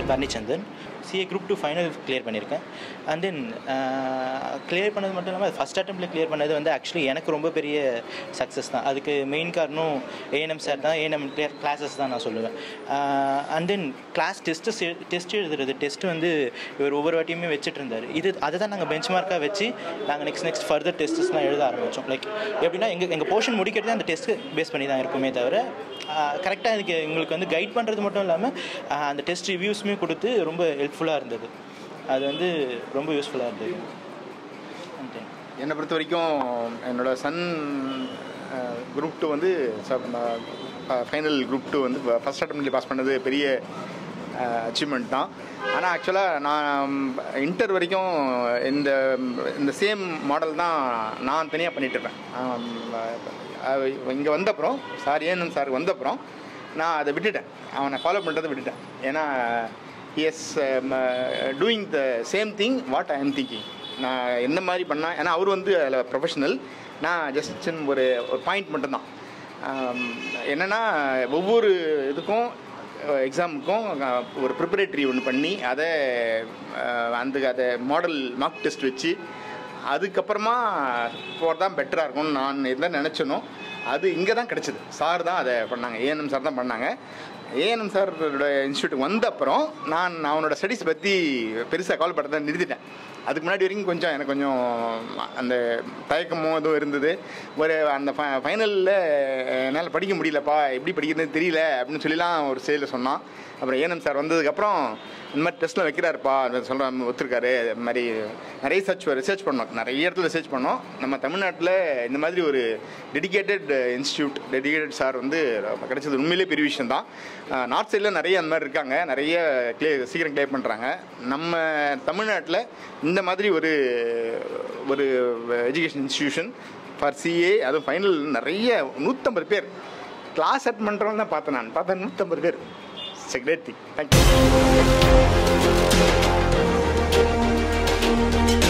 பரணிச்சந்திரன் CA group two final clear பண்ணியிருக்கேன் and then clear பண்ணது மட்டும் இல்லாமல் ஃபஸ்ட் அட்டம்ப்டில் கிளியர் பண்ணது வந்து ஆக்சுவலி எனக்கு ரொம்ப பெரிய சக்ஸஸ் தான் அதுக்கு மெயின் காரணம் ஏஎன்எம் சார் தான் ஏஎன்எம் கிளாஸஸ் தான் நான் சொல்லுவேன் and then class test test எழுதுறது டெஸ்ட் வந்து இவர் ஒவ்வொரு வாட்டியுமே வச்சுட்டு இருந்தார் இது அதை தான் நாங்கள் பெஞ்ச் மார்க்காக வச்சு நாங்கள் நெக்ஸ்ட் நெக்ஸ்ட் ஃபர்தர் டெஸ்ட்ஸ்லாம் எழுத ஆரம்பித்தோம் லைக் எப்படின்னா எங்கள் எங்கள் போர்ஷன் முடிக்கிறது அந்த டெஸ்ட் பேஸ் பண்ணி தான் இருக்குமே தவிர கரெக்டாக இதுக்கு எங்களுக்கு வந்து கைட் பண்ணுறது மட்டும் இல்லாமல் அந்த டெஸ்ட் ரிவ்யூஸுமே கொடுத்து ரொம்ப ஹெல்ப்ஃபுல்லாக இருந்தது அது வந்து ரொம்ப யூஸ்ஃபுல்லாக இருந்தது நன்றி என்னை பொறுத்த வரைக்கும் என்னோட சன் குரூப் டூ வந்து ஃபைனல் குரூப் டூ வந்து ஃபஸ்ட் அட்டம்ப்ட்ல பாஸ் பண்ணது பெரிய அச்சீவ்மெண்ட் தான் ஆனால் ஆக்சுவலாக நான் இன்டர் வரைக்கும் இந்த இந்த சேம் மாடல் தான் நான் தனியாக பண்ணிட்டு இருப்பேன் இங்கே வந்தப்புறம் சார் ஏன்னு சார் வந்தப்புறம் நான் அதை விட்டுட்டேன் அவனை ஃபாலோ பண்ணுறதை விட்டுட்டேன் ஏன்னா yes doing the same thing what I am thinking நான் என்ன மாதிரி பண்ணால் ஏன்னா அவர் வந்து அதில் ப்ரொஃபஷனல் நான் ஜஸ்ட் ஒரு ஒரு பாயிண்ட் மட்டும்தான் என்னென்னா ஒவ்வொரு இதுக்கும் எக்ஸாமுக்கும் ஒரு ப்ரிப்பரேட்டரி ஒன்று பண்ணி அதை அஹ், அந்த அதை மாடல் மார்க் டெஸ்ட் வச்சு அதுக்கப்புறமா போகிறது தான் பெட்டராக இருக்கும்னு நான் எதை நினச்சனோ அது இங்கே தான் கிடச்சிது சார் தான் அதை பண்ணாங்க ஏஎன்எம் சார் தான் பண்ணாங்க ஏஎன்எம் சாரோட இன்ஸ்டியூட்டுக்கு வந்த அப்புறம் நான் அவனோட ஸ்டடீஸ் பற்றி பெருசாக கால் பண்ணுறதை நிறுத்திட்டேன் அதுக்கு முன்னாடி வரைக்கும் கொஞ்சம் எனக்கு கொஞ்சம் அந்த தயக்கமும் இதுவும் இருந்தது ஒரு அந்த ஃபைனலில் என்னால் படிக்க முடியலப்பா எப்படி படிக்கிறதுன்னு தெரியல அப்படின்னு சொல்லிலாம் ஒரு செயலில் சொன்னான் அப்புறம் ஏஎன்எம் சார் வந்ததுக்கப்புறம் இந்த மாதிரி டெஸ்ட்லாம் வைக்கிறாருப்பா சொல்கிற ஒத்துருக்காரு இந்த மாதிரி நிறைய சர்ச் ரிசர்ச் பண்ணோம் நிறைய இடத்துல ரிசர்ச் பண்ணோம் நம்ம தமிழ்நாட்டில் இந்த மாதிரி ஒரு டெடிகேட்டட் இன்ஸ்டியூட் டெடிகேட்டட் சார் வந்து கிடைச்சது உண்மையிலே பெரிய விஷயம் தான் நார்த் சைடில் நிறைய அந்த மாதிரி இருக்காங்க நிறைய கிளே சீக்கிரம் கிளியர் பண்ணுறாங்க நம்ம தமிழ்நாட்டில் இந்த மாதிரி ஒரு ஒரு எஜுகேஷன் இன்ஸ்டிடியூஷன் ஃபார் சிஏ அதுவும் ஃபைனல் நிறைய நூற்றம்பது பேர் கிளாஸ் அட் பண்ணுறவங்க தான் பார்த்தேன் நான் பார்த்தேன் நூற்றம்பது பேர் இட்ஸ் கிரேட் திங் தேங்க்யூ